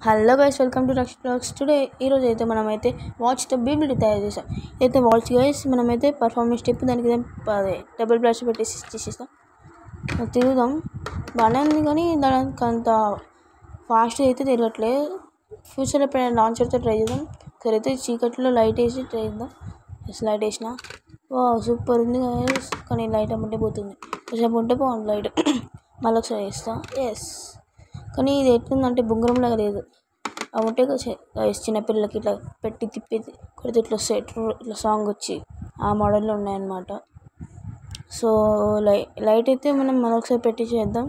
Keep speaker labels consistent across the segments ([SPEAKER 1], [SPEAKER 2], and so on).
[SPEAKER 1] hello guys welcome to Raksha vlogs today ఈరోజు అయితే మనమైతే వాచ్ తో బీబీటీ తయారు చేసాం అయితే వాచ్ గైస్ మనమైతే పర్ఫార్మెన్స్ స్టెప్ దానికి ఏం అదే డబుల్ ప్లాస్టర్ పెట్టేసి చేసేస్తాం అది తిరుగుదాం బాగానే ఉంది కానీ దానికి అంత ఫాస్ట్ అయితే తిరగట్లేదు ఫ్యూచర్లో ఎప్పుడైనా లాంచర్తో ట్రై చేద్దాం ఇక్కడైతే చీకట్లో లైట్ వేసి ట్రై చేద్దాం ఎస్ లైట్ వేసిన వా సూపర్ ఉంది గైస్ కానీ లైట్ అమ్మంటే పోతుంది కొంచెం ఉంటే బాగుంది లైట్ మళ్ళీ ఒకసారి వేస్తా ఎస్ కానీ ఇది ఎట్లుందంటే బుంగరంలాగా లేదు అవి ఉంటే గైస్ చిన్నపిల్లలకి ఇట్లా పెట్టి తిప్పి కొడితే ఇట్లా వస్తాయి ఇట్లా సాంగ్ వచ్చి ఆ మోడల్లో ఉన్నాయన్నమాట సో లై లైట్ అయితే మనం మరొకసారి పెట్టి చేద్దాం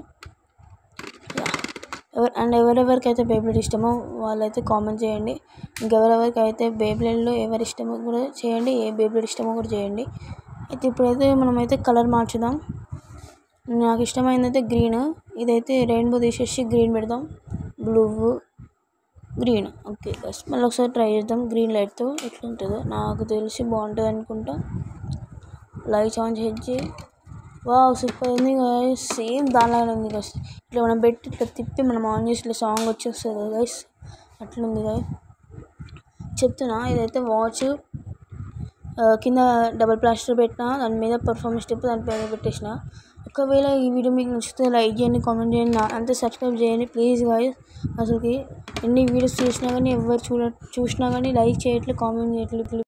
[SPEAKER 1] ఎవరు అండ్ ఎవరెవరికైతే బేబ్లెడ్ ఇష్టమో వాళ్ళైతే కామెంట్ చేయండి ఇంకెవరెవరికి అయితే బేబ్లెడ్లో ఎవరి ఇష్టమో కూడా చేయండి ఏ బేబ్లెడ్ ఇష్టమో కూడా చేయండి అయితే ఇప్పుడైతే మనమైతే కలర్ మార్చుదాం నాకు ఇష్టమైనది అయితే గ్రీన్ ఇదైతే రెయిన్బో తీసేసి గ్రీన్ పెడదాం బ్లూ గ్రీన్ ఓకే బస్ మళ్ళీ ఒకసారి ట్రై చేద్దాం గ్రీన్ లైట్తో ఎట్లుంటుందో నాకు తెలిసి బాగుంటుంది అనుకుంటా లైట్స్ ఆన్ చేసి వా సూపర్ ఉంది గైస్ సేమ్ దానిలాగానే ఉంది గైస్ ఇట్లా మనం పెట్టి ఇట్లా తిప్పి మనం ఆన్ చేసి ఇట్లా సాంగ్ వచ్చేస్తుంది కదా గైస్ అట్లుంది గైస్ చెప్తున్నా ఇదైతే వాచ్ కింద డబల్ ప్లాస్టర్ పెట్టిన దాని మీద పర్ఫార్మెన్స్ స్టెప్ దాని పైన పెట్టేసిన ఒకవేళ ఈ వీడియో మీకు నచ్చితే లైక్ చేయండి కామెంట్ చేయండి అంతే సబ్స్క్రైబ్ చేయండి ప్లీజ్ గాయస్ అసలుకి ఎన్ని వీడియోస్ చూసినా కానీ ఎవరు చూడ చూసినా కానీ లైక్ చేయట్లేదు కామెంట్ చేయట్లేదు